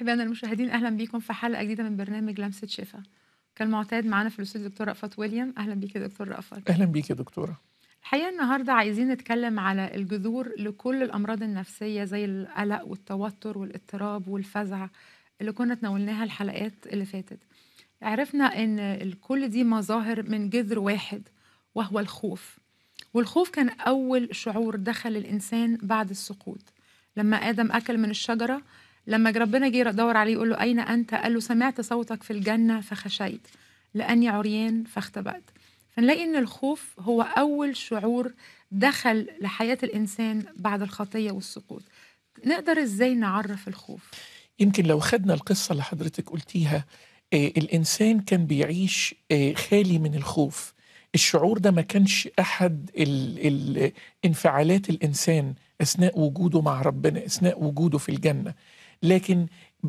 أحبائنا المشاهدين أهلا بيكم في حلقة جديدة من برنامج لمسة شفا كالمعتاد معانا في الاستوديو دكتور رأفت ويليام أهلا بيك يا دكتور رأفت اهلا بيك يا دكتوره الحقيقة النهاردة عايزين نتكلم على الجذور لكل الأمراض النفسية زي القلق والتوتر والاضطراب والفزع اللي كنا تناولناها الحلقات اللي فاتت عرفنا إن ال- كل دي مظاهر من جذر واحد وهو الخوف والخوف كان أول شعور دخل الإنسان بعد السقوط لما آدم أكل من الشجرة لما ربنا جه يدور عليه يقول له أين أنت؟ قال له سمعت صوتك في الجنة فخشيت لأني عريان فاختبأت فنلاقي ان الخوف هو اول شعور دخل لحياه الانسان بعد الخطيه والسقوط نقدر ازاي نعرف الخوف يمكن لو خدنا القصه اللي حضرتك قلتيها آه الانسان كان بيعيش آه خالي من الخوف الشعور ده ما كانش احد ال ال انفعالات الانسان اثناء وجوده مع ربنا اثناء وجوده في الجنه لكن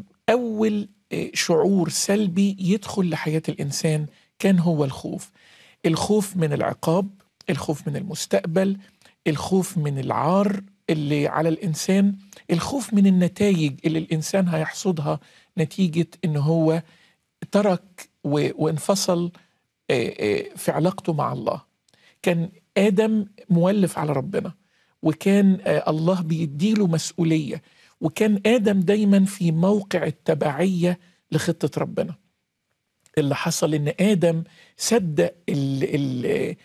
اول آه شعور سلبي يدخل لحياه الانسان كان هو الخوف الخوف من العقاب الخوف من المستقبل الخوف من العار اللي على الانسان الخوف من النتائج اللي الانسان هيحصدها نتيجه ان هو ترك و- وانفصل آه، آه، في علاقته مع الله كان ادم مولف على ربنا وكان آه، الله بيديله مسؤوليه وكان ادم دايما في موقع التبعيه لخطه ربنا اللي حصل ان ادم صدق ال ال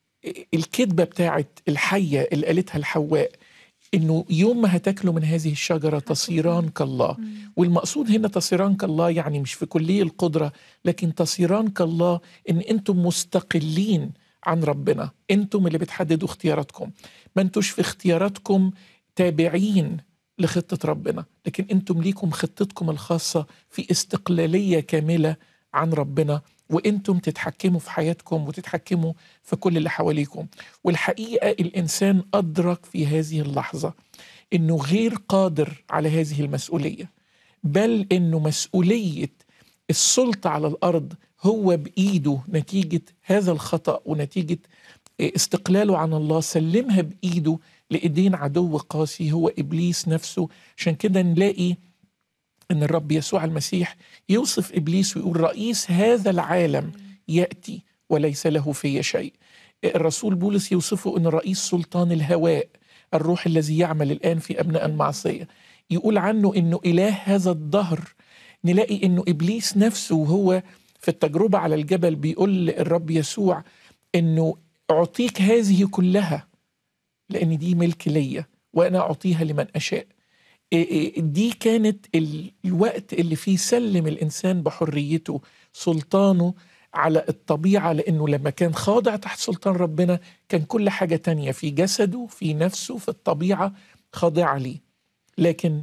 الكذبه بتاعت الحيه اللي قالتها الحواء انه يوم ما هتاكلوا من هذه الشجره تصيران كالله والمقصود هنا تصيران كالله يعني مش في كلية القدرة لكن تصيران كالله ان انتم مستقلين عن ربنا انتم اللي بتحددوا اختياراتكم ما انتوش في اختياراتكم تابعين لخطة ربنا لكن انتم ليكم خطتكم الخاصة في استقلالية كاملة عن ربنا وانتم تتحكموا في حياتكم وتتحكموا في كل اللي حواليكم والحقيقة الانسان ادرك في هذه اللحظة انه غير قادر على هذه المسؤولية بل انه مسؤوليه السلطه على الارض هو بايده نتيجه هذا الخطا ونتيجه استقلاله عن الله سلمها بايده لايدين عدو قاسي هو ابليس نفسه عشان كده نلاقي ان الرب يسوع المسيح يوصف ابليس ويقول رئيس هذا العالم ياتي وليس له في شيء الرسول بولس يوصفه ان رئيس سلطان الهواء الروح الذي يعمل الان في ابناء المعصيه يقول عنه انه اله هذا الدهر نلاقي انه ابليس نفسه وهو في التجربه على الجبل بيقول الرب يسوع انه اعطيك هذه كلها لان دي ملك ليا وانا اعطيها لمن اشاء إيه إيه دي كانت ال- الوقت اللي فيه سلم الانسان بحريته سلطانه على الطبيعه لانه لما كان خاضع تحت سلطان ربنا كان كل حاجه تانية في جسده في نفسه في الطبيعه خاضعه ليه لكن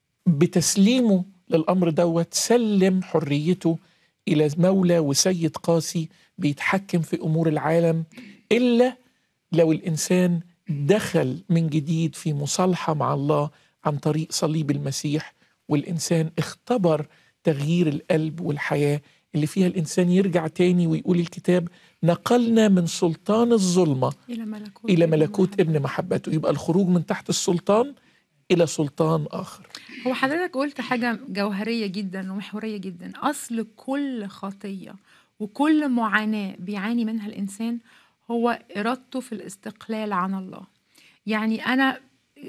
بتسليمه للامر دوت سلم حريته الى مولى وسيد قاسي بيتحكم في امور العالم الا لو الانسان دخل من جديد في مصالحه مع الله عن طريق صليب المسيح والانسان اختبر تغيير القلب والحياه اللي فيها الانسان يرجع تاني ويقول الكتاب نقلنا من سلطان الظلمه الى ملكوت الى ابن ملكوت محمد. ابن محبته يبقى الخروج من تحت السلطان الى سلطان اخر هو حضرتك قلت حاجه جوهريه جدا ومحوريه جدا اصل كل خطيه وكل معاناه بيعاني منها الانسان هو ارادته في الاستقلال عن الله يعني انا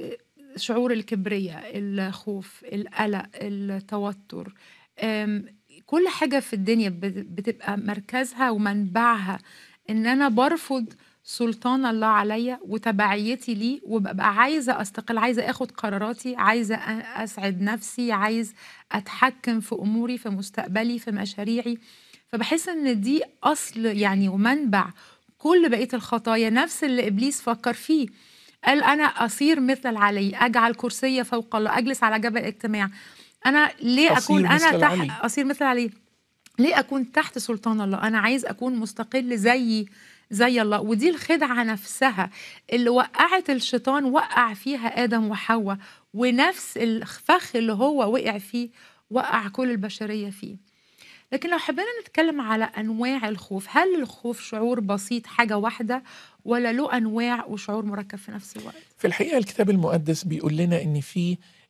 شعور الكبرياء الخوف القلق التوتر أم، كل حاجة في الدنيا بت- بتبقى مركزها ومنبعها إن أنا برفض سلطان الله عليا وتبعيتي ليه وببقى عايزة أستقل عايزة أخد قراراتي عايزة أ- أسعد نفسي عايز أتحكم في أموري في مستقبلي في مشاريعي فبحس إن دي أصل يعني ومنبع كل بقية الخطايا نفس اللي إبليس فكر فيه قال أنا أصير مثل العلي أجعل كرسي فوق الله أجلس على جبل الاجتماع أنا ليه أصير أكون مثل أنا العلي. تحت أصير مثل علي ليه أكون تحت سلطان الله أنا عايز أكون مستقل زي زي الله ودي الخدعة نفسها اللي وقعت الشيطان وقع فيها آدم وحواء ونفس الفخ اللي هو وقع فيه وقع كل البشرية فيه لكن لو حبينا نتكلم على أنواع الخوف هل الخوف شعور بسيط حاجة واحدة ولا له أنواع وشعور مركب في نفس الوقت في الحقيقه الكتاب المقدس بيقول لنا ان في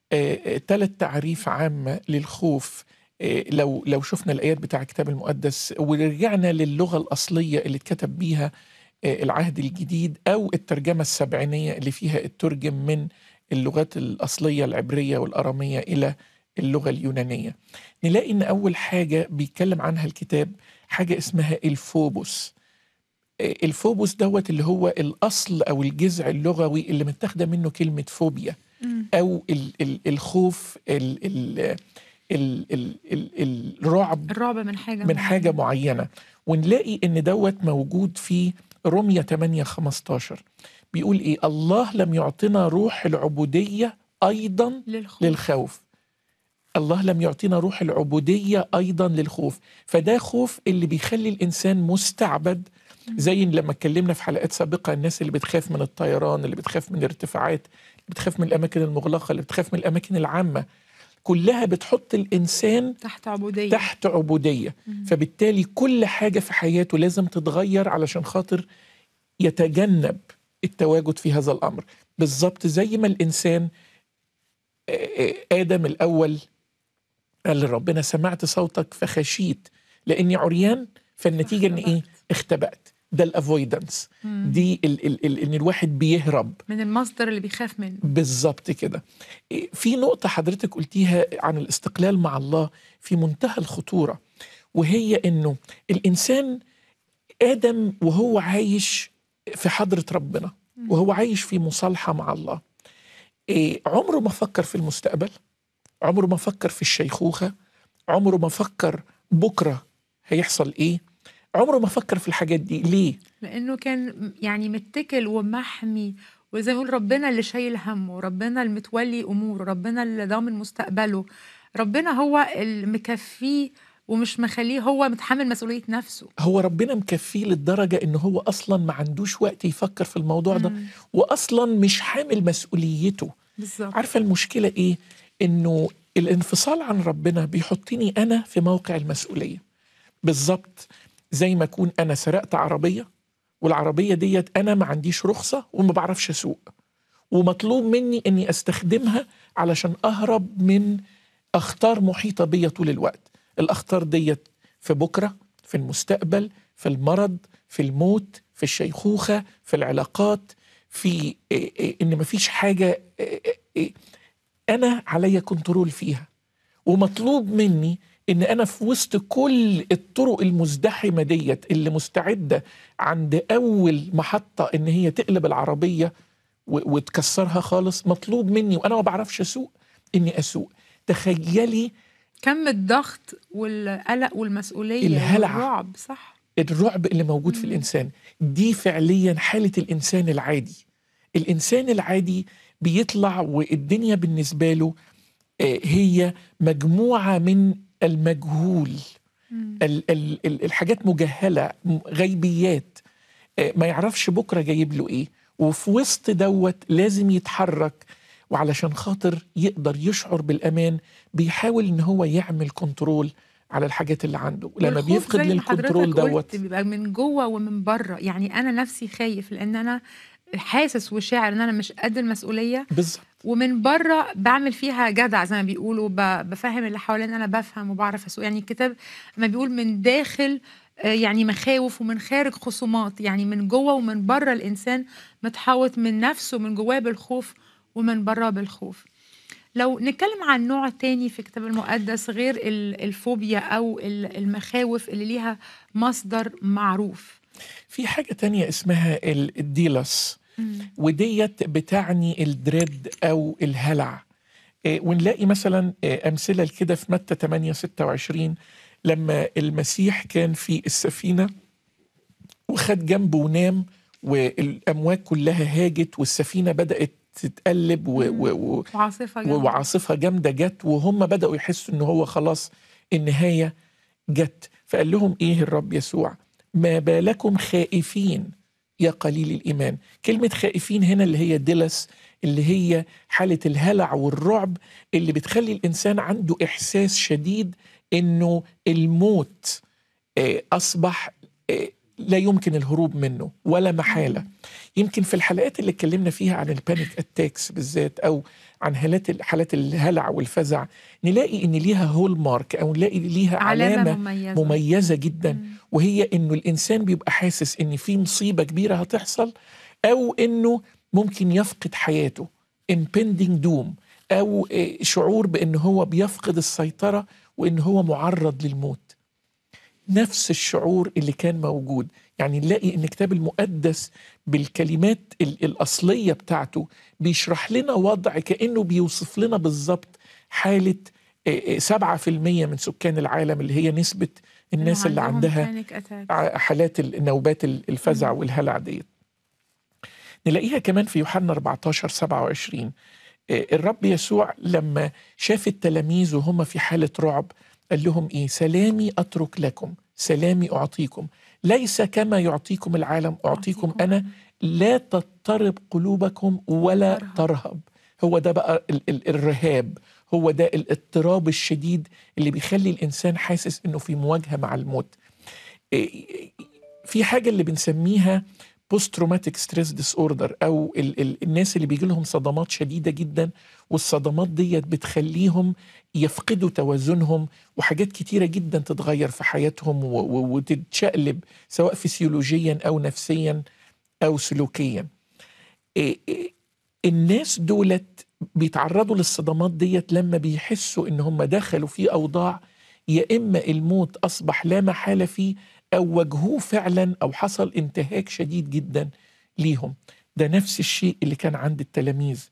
ثلاث تعريف عامة للخوف آه، لو لو شفنا الآيات بتاع الكتاب المقدس ورجعنا للغة الأصلية اللي اتكتب بيها آه، العهد الجديد أو الترجمة السبعينية اللي فيها اترجم من اللغات الأصلية العبرية والأرامية إلى اللغة اليونانية نلاقي إن أول حاجة بيتكلم عنها الكتاب حاجة اسمها الفوبوس آه، الفوبوس دوت اللي هو الأصل أو الجذع اللغوي اللي متاخدة منه كلمة فوبيا مم. أو ال ال الخوف ال ال ال ال ال الرعب الرعب من حاجة من حاجة معينة ونلاقي إن دوت موجود في رمية 8 15 بيقول إيه الله لم يعطنا روح العبودية أيضا للخوف للخوف الله لم يعطينا روح العبودية أيضا للخوف فده خوف اللي بيخلي الإنسان مستعبد زي لما اتكلمنا في حلقات سابقة الناس اللي بتخاف من الطيران اللي بتخاف من الارتفاعات اللي بتخاف من الأماكن المغلقة اللي بتخاف من الأماكن العامة كلها بتحط الإنسان تحت عبودية تحت عبودية فبالتالي كل حاجة في حياته لازم تتغير علشان خاطر يتجنب التواجد في هذا الأمر بالظبط زي ما الإنسان آه، آه، آدم الأول قال لربنا سمعت صوتك فخشيت لأني عريان فالنتيجة إن إيه اختبأت ده الافويدنس دي ال ال ال ان الواحد بيهرب من المصدر اللي بيخاف منه بالظبط كده إيه، في نقطة حضرتك قلتيها عن الاستقلال مع الله في منتهى الخطورة وهي انه الانسان ادم وهو عايش في حضرة ربنا وهو عايش في مصالحة مع الله إيه، عمره ما فكر في المستقبل عمره ما فكر في الشيخوخة عمره ما فكر بكرة هيحصل ايه عمره ما فكر في الحاجات دي ليه لانه كان يعني متكل ومحمي وزي ما يقول ربنا اللي شايل همه ربنا المتولي اموره ربنا اللي ضامن مستقبله ربنا هو المكفيه ومش مخليه هو متحمل مسؤوليه نفسه هو ربنا مكفيه للدرجة إن هو أصلا ما عندوش وقت يفكر في الموضوع ده مم. وأصلا مش حامل مسؤوليته بالظبط عارفة المشكلة إيه؟ إنه الانفصال عن ربنا بيحطني أنا في موقع المسؤولية بالظبط زي ما أكون أنا سرقت عربية والعربية ديت أنا ما عنديش رخصة وما بعرفش أسوق ومطلوب مني إني أستخدمها علشان أهرب من أخطار محيطة بيا طول الوقت الأخطار ديت في بكرة في المستقبل في المرض في الموت في الشيخوخة في العلاقات في إيه إيه إن مفيش حاجة إيه إيه أنا عليا كنترول فيها ومطلوب مني ان انا في وسط كل الطرق المزدحمه ديت اللي مستعده عند اول محطه ان هي تقلب العربيه و- وتكسرها خالص مطلوب مني وانا ما بعرفش اسوق اني اسوق تخيلي كم الضغط والقلق والمسؤوليه الهلع. والرعب صح الرعب اللي موجود في مم. الانسان دي فعليا حاله الانسان العادي الانسان العادي بيطلع والدنيا بالنسبه له آه، هي مجموعه من المجهول مم. ال- ال- ال- الحاجات مجهله م- غيبيات آه، ما يعرفش بكره جايب له ايه وفي وسط دوت لازم يتحرك وعلشان خاطر يقدر يشعر بالامان بيحاول ان هو يعمل كنترول على الحاجات اللي عنده ولما والخوف بيفقد زي ما حضرتك للكنترول قلت دوت بيبقى من جوه ومن بره يعني انا نفسي خايف لان انا حاسس وشاعر ان انا مش قد المسؤوليه بالظبط ومن بره بعمل فيها جدع زي ما بيقولوا ب- بفهم اللي حواليا ان انا بفهم وبعرف اسوق يعني الكتاب ما بيقول من داخل آه، يعني مخاوف ومن خارج خصومات يعني من جوه ومن بره الانسان متحوط من نفسه من جواه بالخوف ومن بره بالخوف لو نتكلم عن نوع تاني في الكتاب المقدس غير ال- الفوبيا او ال- المخاوف اللي ليها مصدر معروف في حاجه تانية اسمها ال- الديلس وديت بتعني الدريد او الهلع إيه، ونلاقي مثلا إيه، امثله لكده في متى 8 26 لما المسيح كان في السفينه وخد جنبه ونام والامواج كلها هاجت والسفينه بدات تتقلب و و و وعاصفه جامدة. وعاصفه جامده جت وهم بداوا يحسوا ان هو خلاص النهايه جت فقال لهم ايه الرب يسوع ما بالكم خائفين يا قليل الايمان كلمه خائفين هنا اللي هي دلس اللي هي حاله الهلع والرعب اللي بتخلي الانسان عنده احساس شديد انه الموت آه، اصبح آه، لا يمكن الهروب منه ولا محاله يمكن في الحلقات اللي اتكلمنا فيها عن البانيك اتاكس بالذات او عن حالات حالات الهلع والفزع نلاقي ان ليها هول مارك او نلاقي ليها علامه, علامة مميزة مميزه جدا مم. وهي انه الانسان بيبقى حاسس ان في مصيبه كبيره هتحصل او انه ممكن يفقد حياته impending doom او آه، شعور بان هو بيفقد السيطره وان هو معرض للموت نفس الشعور اللي كان موجود يعني نلاقي ان الكتاب المقدس بالكلمات ال- الاصليه بتاعته بيشرح لنا وضع كانه بيوصف لنا بالظبط حاله آه، آه، 7% من سكان العالم اللي هي نسبه الناس اللي عندهم عندها panic attack. ع- حالات النوبات ال- الفزع مم. والهلع ديت نلاقيها كمان في يوحنا 14 27 آه، الرب يسوع لما شاف التلاميذ وهم في حالة رعب قال لهم إيه سلامي أترك لكم سلامي أعطيكم ليس كما يعطيكم العالم أعطيكم أنا لا تضطرب قلوبكم ولا ترهب. ترهب هو ده بقى ال- ال- الرهاب هو ده الاضطراب الشديد اللي بيخلي الإنسان حاسس إنه في مواجهة مع الموت إيه، في حاجة اللي بنسميها بوست تروماتيك ستريس ديس اوردر او ال ال الناس اللي بيجي لهم صدمات شديده جدا والصدمات ديت بتخليهم يفقدوا توازنهم وحاجات كتيره جدا تتغير في حياتهم و- و- وتتشقلب سواء فسيولوجيا او نفسيا او سلوكيا إيه إيه الناس دولت بيتعرضوا للصدمات ديت لما بيحسوا ان هم دخلوا في اوضاع يا اما الموت اصبح لا محاله فيه او واجهوه فعلا او حصل انتهاك شديد جدا ليهم ده نفس الشيء اللي كان عند التلاميذ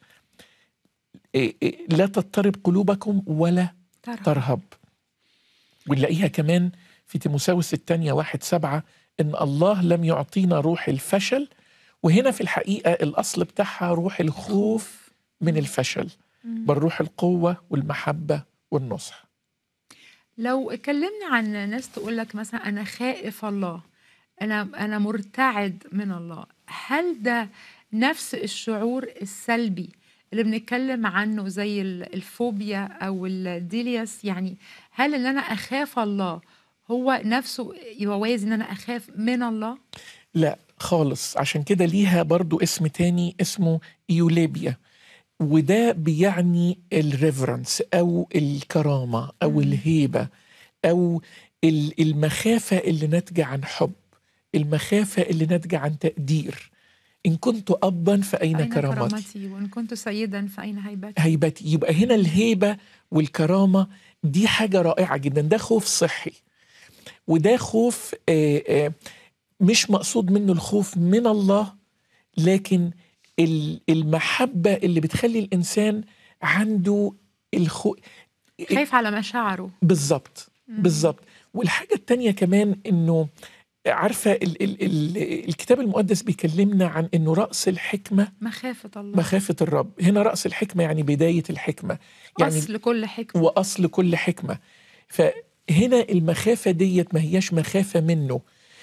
إيه إيه لا تضطرب قلوبكم ولا ترهب. ترهب ونلاقيها كمان في تيموساوس الثانية واحد سبعة إن الله لم يعطينا روح الفشل وهنا في الحقيقة الأصل بتاعها روح الخوف من الفشل مم. بل روح القوة والمحبة والنصح لو اتكلمنا عن ناس تقول لك مثلا انا خائف الله انا انا مرتعد من الله هل ده نفس الشعور السلبي اللي بنتكلم عنه زي ال- الفوبيا او الديلياس يعني هل ان انا اخاف الله هو نفسه يوازي ان انا اخاف من الله لا خالص عشان كده ليها برضو اسم تاني اسمه إيوليبيا وده بيعني الريفرنس أو الكرامة أو مم. الهيبة أو ال- المخافة اللي ناتجة عن حب المخافة اللي ناتجة عن تقدير إن كنت أبا فأين اين كرامتي كرامتي وان كنت سيدا فاين هيبتي هيبتي يبقى هنا الهيبة والكرامة دي حاجة رائعة جدا ده خوف صحي وده خوف آه، آه، مش مقصود منه الخوف من الله لكن ال- المحبة اللي بتخلي الإنسان عنده الخو خايف على مشاعره بالظبط مم. بالظبط والحاجة التانية كمان إنه عارفة ال ال ال الكتاب المقدس بيكلمنا عن إنه رأس الحكمة مخافة الله مخافة الرب هنا رأس الحكمة يعني بداية الحكمة يعني أصل كل حكمة وأصل كل حكمة فهنا المخافة ديت ما هياش مخافة منه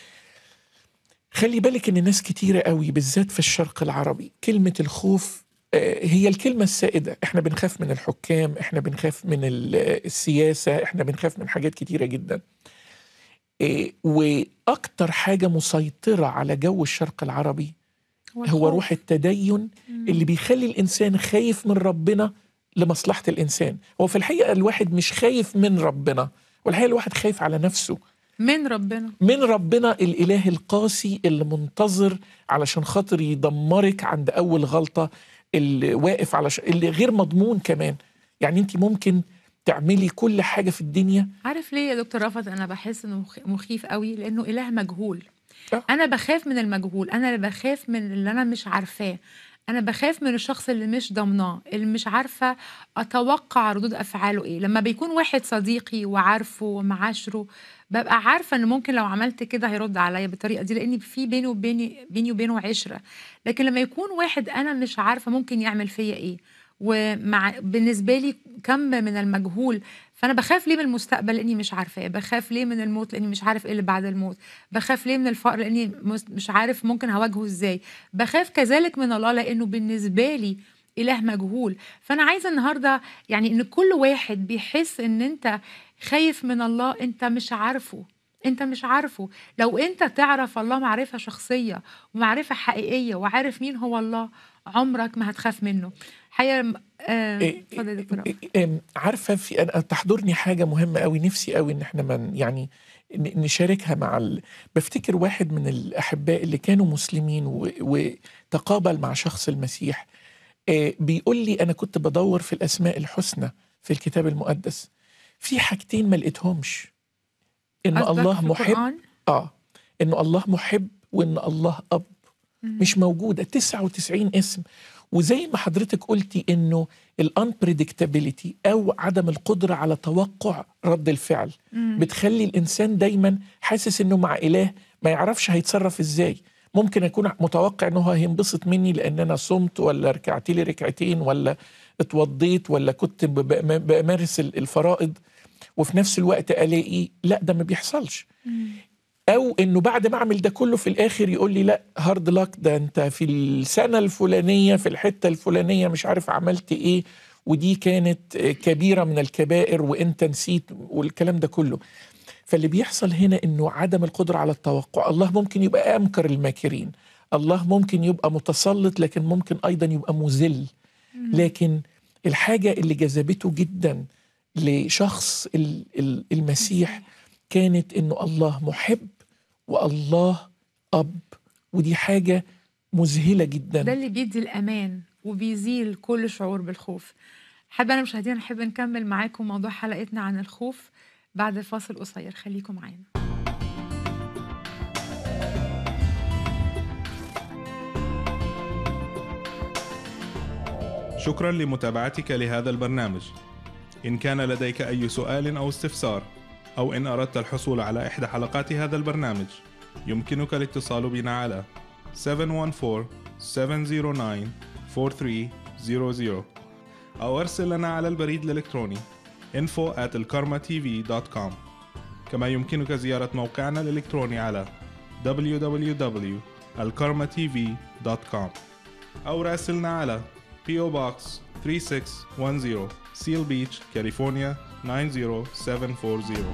خلي بالك ان ناس كتيرة قوي بالذات في الشرق العربي كلمة الخوف آه، هي الكلمة السائدة احنا بنخاف من الحكام احنا بنخاف من ال- السياسة احنا بنخاف من حاجات كتيرة جدا آه، واكتر حاجة مسيطرة على جو الشرق العربي هو الخوف. روح التدين مم. اللي بيخلي الانسان خايف من ربنا لمصلحه الانسان هو في الحقيقه الواحد مش خايف من ربنا والحقيقه الواحد خايف على نفسه من ربنا من ربنا الاله القاسي اللي منتظر علشان خاطر يدمرك عند اول غلطه اللي واقف على ش... اللي غير مضمون كمان يعني انت ممكن تعملي كل حاجه في الدنيا عارف ليه يا دكتور رفعت انا بحس انه مخ- مخيف قوي لانه اله مجهول آه. انا بخاف من المجهول انا اللي بخاف من اللي انا مش عارفاه انا بخاف من الشخص اللي مش ضامناه اللي مش عارفه اتوقع ردود افعاله ايه لما بيكون واحد صديقي وعارفه ومعاشره ببقى عارفه ان ممكن لو عملت كده هيرد عليا بالطريقه دي لان في بيني وبيني بيني وبينه عشره لكن لما يكون واحد انا مش عارفه ممكن يعمل فيا ايه ومع بالنسبه لي كم من المجهول فانا بخاف ليه من المستقبل لاني مش عارفاه بخاف ليه من الموت لاني مش عارف ايه اللي بعد الموت بخاف ليه من الفقر لاني مس- مش عارف ممكن هواجهه ازاي بخاف كذلك من الله لانه بالنسبه لي اله مجهول فانا عايزه النهارده يعني ان كل واحد بيحس ان انت خايف من الله انت مش عارفه انت مش عارفه لو انت تعرف الله معرفة شخصية ومعرفة حقيقية وعارف مين هو الله عمرك ما هتخاف منه حقيقة آه، إيه، اتفضل يا دكتور رأفت. إيه، إيه، عارفه في انا تحضرني حاجه مهمه قوي نفسي قوي ان احنا من يعني ن- نشاركها مع ال... بفتكر واحد من الاحباء اللي كانوا مسلمين و... وتقابل مع شخص المسيح آه، بيقول لي انا كنت بدور في الاسماء الحسنى في الكتاب المقدس في حاجتين ما لقيتهمش ان قصدك الله في محب القرآن؟ اه انه الله محب وان الله اب مم. مش موجوده 99 اسم وزي ما حضرتك قلتي انه الانبريدكتابيليتي او عدم القدره على توقع رد الفعل مم. بتخلي الانسان دايما حاسس انه مع اله ما يعرفش هيتصرف ازاي ممكن اكون متوقع انه هو هينبسط مني لان انا صمت ولا ركعت لي ركعتين ولا اتوضيت ولا كنت ب- ب- بمارس ال- الفرائض وفي نفس الوقت الاقي لا ده ما بيحصلش مم. او انه بعد ما اعمل ده كله في الاخر يقول لي لا هارد لك ده انت في السنه الفلانيه في الحته الفلانيه مش عارف عملت ايه ودي كانت كبيره من الكبائر وانت نسيت والكلام ده كله فاللي بيحصل هنا انه عدم القدره على التوقع الله ممكن يبقى امكر الماكرين الله ممكن يبقى متسلط لكن ممكن ايضا يبقى مذل لكن الحاجه اللي جذبته جدا لشخص ال- ال- المسيح كانت انه الله محب والله اب ودي حاجه مذهله ده جدا اللي بيدي الأمان وبيزيل كل شعور بالخوف حابة أنا مشاهدينا نحب نكمل معاكم موضوع حلقتنا عن الخوف بعد فاصل قصير خليكم معانا شكرا لمتابعتك لهذا البرنامج إن كان لديك أي سؤال أو استفسار أو إن أردت الحصول على إحدى حلقات هذا البرنامج يمكنك الاتصال بنا على 714-709-4300 أو أرسل لنا على البريد الإلكتروني info at الكارما.tv.com كما يمكنك زيارة موقعنا الإلكتروني على www.alkarmatv.com أو راسلنا على PO Box 3610 Seal Beach, California 90740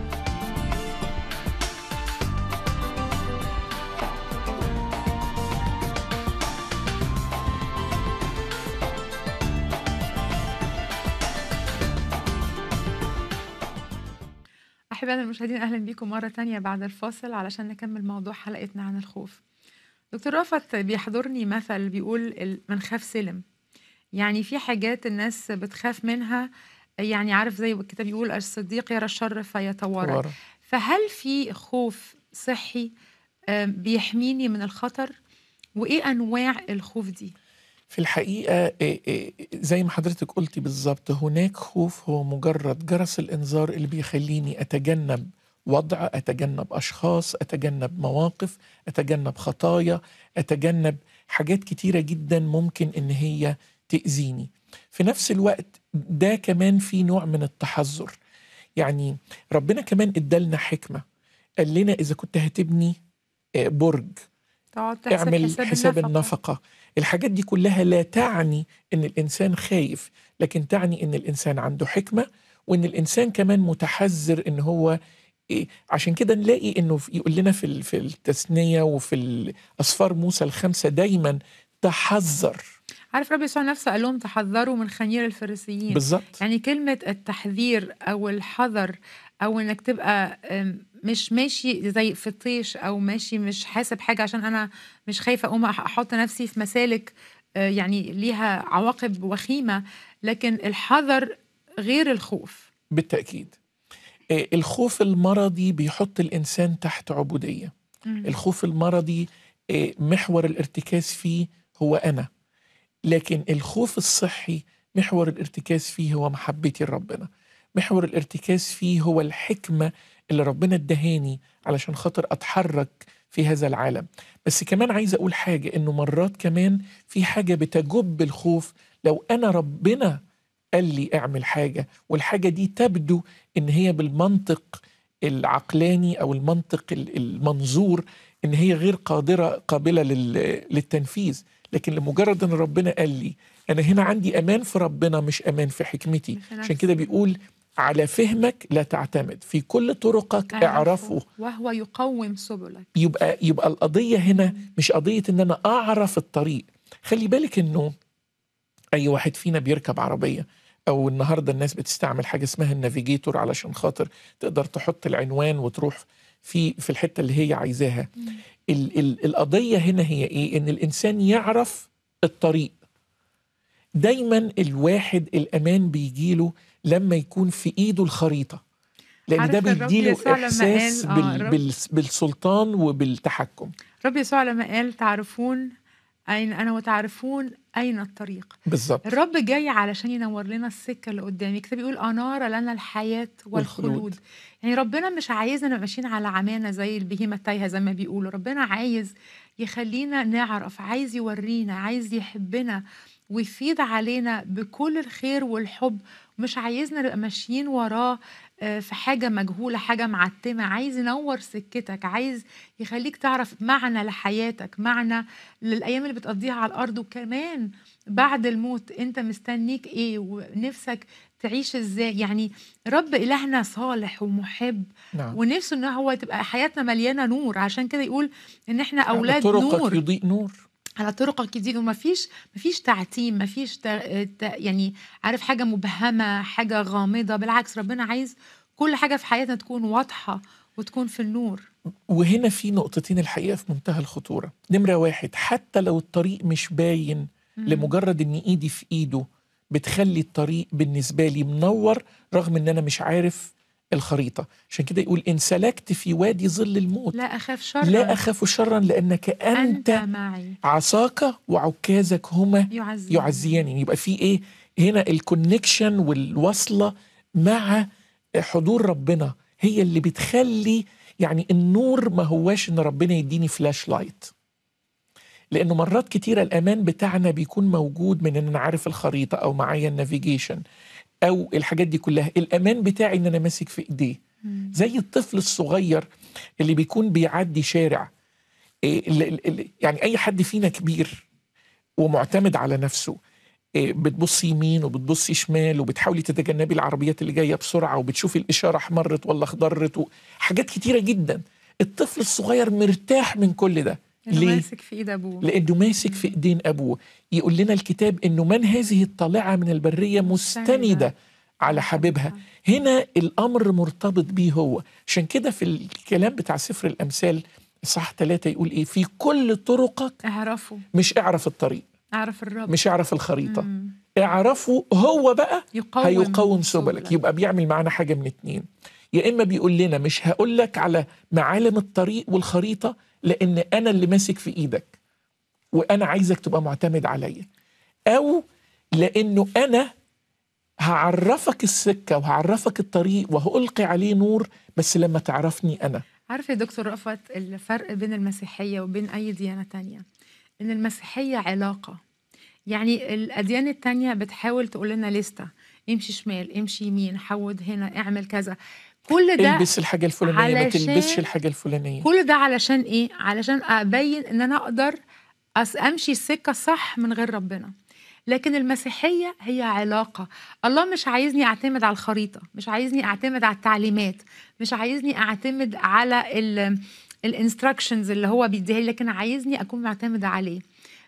أحبائنا المشاهدين أهلا بكم مرة تانية بعد الفاصل علشان نكمل موضوع حلقتنا عن الخوف دكتور رافت بيحضرني مثل بيقول ال- من خاف سلم يعني في حاجات الناس بتخاف منها يعني عارف زي ما الكتاب يقول الصديق يرى الشر فيتورط ورا. فهل في خوف صحي آم، بيحميني من الخطر وايه انواع الخوف دي في الحقيقه إيه إيه زي ما حضرتك قلتي بالظبط هناك خوف هو مجرد جرس الانذار اللي بيخليني اتجنب وضع اتجنب اشخاص اتجنب مواقف اتجنب خطايا اتجنب حاجات كتيره جدا ممكن ان هي تاذيني في نفس الوقت ده كمان في نوع من التحذر يعني ربنا كمان ادالنا حكمه قال لنا اذا كنت هتبني آه، برج تقعد تحسب اعمل حساب, حساب النفقة. النفقة الحاجات دي كلها لا تعني ان الانسان خايف لكن تعني ان الانسان عنده حكمة وان الانسان كمان متحذر ان هو إيه عشان كده نلاقي انه في- يقول لنا في ال- في التثنية وفي الاسفار موسى الخمسة دايما تحذر عارف ربي يسوع نفسه قال لهم تحذروا من خنير الفريسيين بالظبط يعني كلمة التحذير أو الحذر أو إنك تبقى أم، مش ماشي زي في الطيش أو ماشي مش حاسب حاجة عشان أنا مش خايفة أقوم أح- أحط نفسي في مسالك آه، يعني ليها عواقب وخيمة لكن الحذر غير الخوف بالتأكيد إيه الخوف المرضي بيحط الانسان تحت عبودية مم. الخوف المرضي آه، محور الارتكاز فيه هو أنا لكن الخوف الصحي محور الارتكاز فيه هو محبتي لربنا محور الارتكاز فيه هو الحكمة اللي ربنا ادهاني علشان خاطر أتحرك في هذا العالم بس كمان عايز أقول حاجة إنه مرات كمان في حاجة بتجب الخوف لو أنا ربنا قال لي اعمل حاجة والحاجة دي تبدو إن هي بالمنطق العقلاني أو المنطق ال- المنظور إن هي غير قادرة قابلة لل- للتنفيذ لكن لمجرد إن ربنا قال لي أنا هنا عندي أمان في ربنا مش أمان في حكمتي مش في عشان نفسي. كده بيقول على فهمك لا تعتمد في كل طرقك اعرفه وهو يقوم سبلك يبقى يبقى القضيه هنا مش قضيه ان انا اعرف الطريق خلي بالك انه اي واحد فينا بيركب عربيه او النهارده الناس بتستعمل حاجه اسمها النافيجيتور علشان خاطر تقدر تحط العنوان وتروح في في الحته اللي هي عايزاها ال ال القضيه هنا هي ايه ان الانسان يعرف الطريق دايما الواحد الامان بيجيله لما يكون في ايده الخريطه لان عارف ده الرب بيديله يسوع لما احساس قال- آه، بال الرب- بال بالسلطان وبالتحكم رب يسوع لما قال تعرفون أين أنا وتعرفون أين الطريق بالظبط الرب جاي علشان ينور لنا السكة اللي قدامي الكتاب بيقول أنار لنا الحياة والخلود, والخلود. يعني ربنا مش عايزنا نبقى ماشيين على عمانة زي البهيمة التايهة زي ما بيقولوا ربنا عايز يخلينا نعرف عايز يورينا عايز يحبنا ويفيض علينا بكل الخير والحب مش عايزنا نبقى ماشيين وراه آه، في حاجة مجهولة حاجة معتمة عايز ينور سكتك عايز يخليك تعرف معنى لحياتك معنى للأيام اللي بتقضيها على الأرض وكمان بعد الموت أنت مستنيك إيه ونفسك تعيش إزاي يعني رب إلهنا صالح ومحب نعم ونفسه إن هو تبقى حياتنا مليانة نور عشان كده يقول إن إحنا أولاد على طرقك نور يضيء نور على طرقك جديد ومفيش مفيش تعتيم مفيش تا- تا- يعني عارف حاجه مبهمه حاجه غامضه بالعكس ربنا عايز كل حاجه في حياتنا تكون واضحه وتكون في النور وهنا في نقطتين الحقيقه في منتهى الخطوره نمره واحد حتى لو الطريق مش باين لمجرد ان ايدي في ايده بتخلي الطريق بالنسبه لي منور رغم ان انا مش عارف الخريطه عشان كده يقول ان سلكت في وادي ظل الموت لا اخاف شرا لا اخاف شرا لانك انت انت معي عصاك وعكازك هما يعزي يعزياني يبقى في ايه هنا الكونكشن والوصله مع حضور ربنا هي اللي بتخلي يعني النور ما هواش ان ربنا يديني فلاش لايت لانه مرات كتيره الامان بتاعنا بيكون موجود من ان انا عارف الخريطه او معايا النافيجيشن او الحاجات دي كلها الامان بتاعي ان انا ماسك في ايديه زي الطفل الصغير اللي بيكون بيعدي شارع إيه ال- ال- ال- يعني اي حد فينا كبير ومعتمد على نفسه إيه، بتبصي يمين وبتبصي شمال وبتحاولي تتجنبي العربيات اللي جايه بسرعه وبتشوفي الاشاره احمرت ولا اخضرت حاجات كتيره جدا الطفل الصغير مرتاح من كل ده إنه ليه؟ ماسك في ايد ابوه لانه ماسك في ايدين ابوه يقول لنا الكتاب انه من هذه الطالعه من البريه مستنده على حبيبها هنا الامر مرتبط بيه هو عشان كده في الكلام بتاع سفر الامثال صح ثلاثة يقول ايه في كل طرقك اعرفوا مش اعرف الطريق اعرف الرب مش اعرف الخريطة مم. اعرفه هو بقى يقوم هيقوم سبلك سبلك. يبقى بيعمل معانا حاجة من اتنين يا اما بيقول لنا مش هقول لك على معالم الطريق والخريطة لان انا اللي ماسك في ايدك وانا عايزك تبقى معتمد عليا او لانه انا هعرفك السكة وهعرفك الطريق وهألقي عليه نور بس لما تعرفني أنا عارف يا دكتور رأفت الفرق بين المسيحية وبين أي ديانة تانية إن المسيحية علاقة يعني الأديان التانية بتحاول تقول لنا لستة امشي شمال امشي يمين حود هنا اعمل كذا كل ده البس الحاجة الفلانية ما علشان- تلبسش الحاجة الفلانية كل ده علشان ايه علشان ابين ان انا اقدر أس- امشي السكه صح من غير ربنا لكن المسيحيه هي علاقه الله مش عايزني اعتمد على الخريطه مش عايزني اعتمد على التعليمات مش عايزني اعتمد على الانستراكشنز اللي هو بيديها لي لكن عايزني اكون معتمده عليه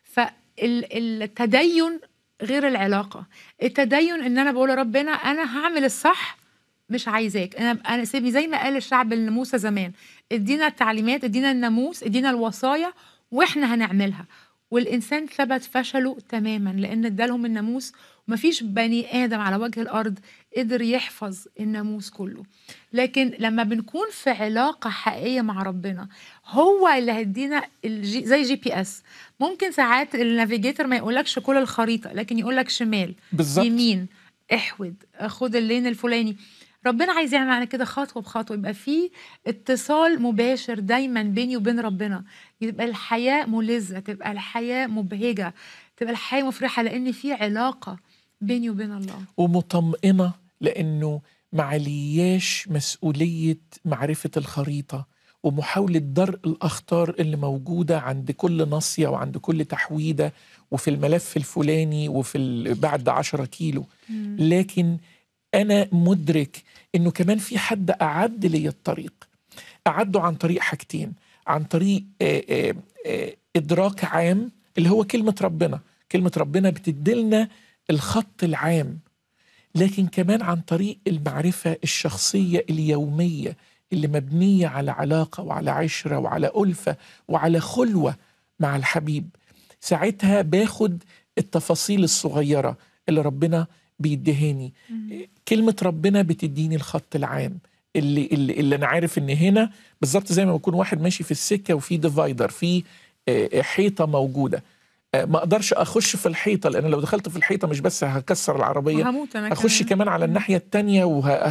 فالتدين غير العلاقه التدين ان انا بقول لربنا انا هعمل الصح مش عايزاك انا انا سيبني زي ما قال الشعب لموسى زمان ادينا التعليمات ادينا الناموس ادينا الوصايا واحنا هنعملها والانسان ثبت فشله تماما لان ادالهم الناموس ومفيش بني ادم على وجه الارض قدر يحفظ الناموس كله لكن لما بنكون في علاقه حقيقيه مع ربنا هو اللي هيدينا الجي زي جي بي اس ممكن ساعات النافيجيتور ما يقولكش كل الخريطه لكن يقولك شمال بالظبط يمين احود خد اللين الفلاني ربنا عايز يعمل معانا كده خطوه بخطوه يبقى في اتصال مباشر دايما بيني وبين ربنا يبقى الحياه ملذه تبقى الحياه مبهجه تبقى الحياه مفرحه لان في علاقه بيني وبين الله ومطمئنة لأنه معلياش مسؤولية معرفة الخريطة ومحاولة درء الأخطار اللي موجودة عند كل ناصية وعند كل تحويدة وفي الملف الفلاني وفي ال- بعد عشرة كيلو لكن انا مدرك انه كمان في حد اعد لي الطريق اعده عن طريق حاجتين عن طريق آه، آه، آه، ادراك عام اللي هو كلمه ربنا كلمه ربنا بتدلنا الخط العام لكن كمان عن طريق المعرفه الشخصيه اليوميه اللي مبنيه على علاقه وعلى عشره وعلى الفه وعلى خلوه مع الحبيب ساعتها باخد التفاصيل الصغيره اللي ربنا بيدهاني كلمه ربنا بتديني الخط العام اللي اللي, اللي انا عارف ان هنا بالظبط زي ما بكون واحد ماشي في السكه وفي ديفايدر في آه، حيطه موجوده آه، ما اقدرش اخش في الحيطه لان لو دخلت في الحيطه مش بس هكسر العربيه وهموت انا اخش كمان على الناحيه التانية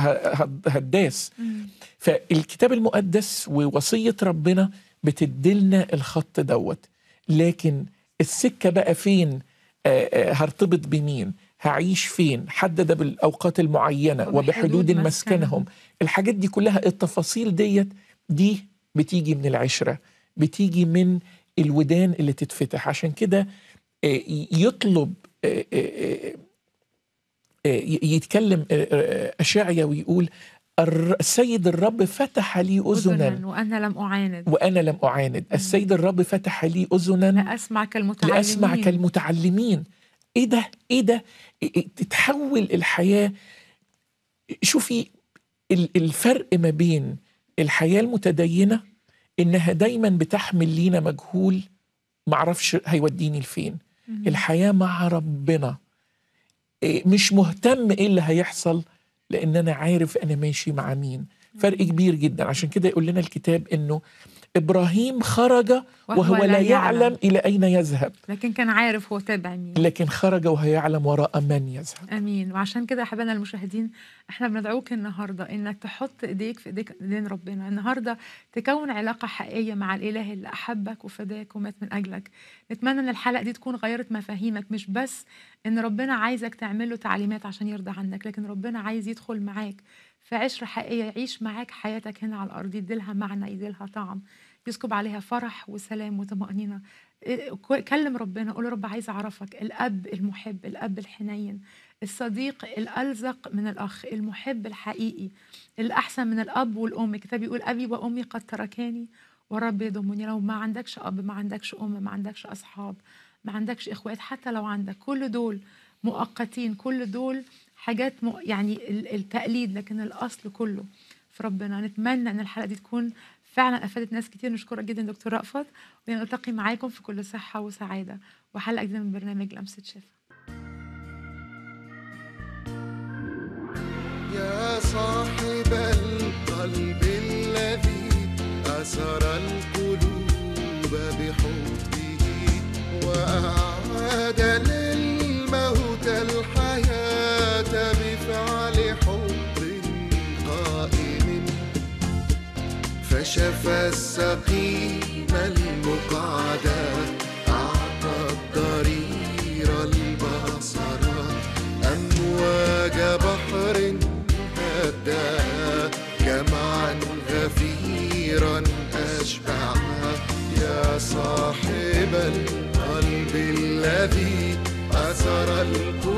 وهداس مم. فالكتاب المقدس ووصيه ربنا بتدلنا الخط دوت لكن السكه بقى فين آه، آه، هرتبط بمين هعيش فين حدد بالاوقات المعينه وبحدود وبحدود مسكنهم. مسكنهم الحاجات دي كلها التفاصيل ديت دي بتيجي من العشره بتيجي من الودان اللي تتفتح عشان كده آه، يطلب آه، آه، آه، يتكلم آه، آه، أشعيا ويقول "الر- السيد الرب فتح لي أذنا أذنا وأنا لم أعاند وأنا لم أعاند السيد الرب فتح لي أذنا لأسمع كالمتعلمين لأسمع كالمتعلمين إيه ده إيه ده إيه- إيه- تتحول الحياة شوفي ال- الفرق ما بين الحياة المتدينة إنها دايما بتحمل لينا مجهول معرفش هيوديني لفين مم. الحياة مع ربنا إيه، مش مهتم ايه اللي هيحصل لان انا عارف انا ماشي مع مين فرق كبير جدا عشان كده يقول لنا الكتاب انه ابراهيم خرج وهو لا يعلم الى اين يذهب لكن كان عارف هو تابع مين لكن خرج وهو يعلم وراء من يذهب امين وعشان كده احبائنا المشاهدين احنا بندعوك النهارده انك تحط ايديك في ايديك ايدين ربنا النهارده تكون علاقه حقيقيه مع الاله اللي احبك وفداك ومات من اجلك نتمنى ان الحلقه دي تكون غيرت مفاهيمك مش بس ان ربنا عايزك تعمل له تعليمات عشان يرضى عنك لكن ربنا عايز يدخل معاك في عشره حقيقيه يعيش معاك حياتك هنا على الارض يديلها معنى يديلها طعم يسكب عليها فرح وسلام وطمأنينة إيه، كلم ربنا قول له رب عايز اعرفك الاب المحب الاب الحنين الصديق الألزق من الأخ المحب الحقيقي الأحسن من الأب والأم الكتاب يقول أبي وأمي قد تركاني والرب يضمني لو ما عندكش أب ما عندكش أم ما عندكش أصحاب ما عندكش إخوات حتى لو عندك كل دول مؤقتين كل دول حاجات م... يعني ال- التقليد لكن الأصل كله في ربنا نتمنى أن الحلقة دي تكون فعلا أفادت ناس كتير نشكرك جدا دكتور رأفت ونلتقي معاكم في كل صحة وسعادة وحلقة جديدة من برنامج لمسة شفا يا صاحب القلب الذي أسر القلوب بحبه وأعاد للموت الحياة بفعل حب قائم فشفى السقيم المقعد أعطى الضرير البصر أمواج بحر هداها جمعا غفيرا أشبعها يا صاحب القلب الذي أسر القلوب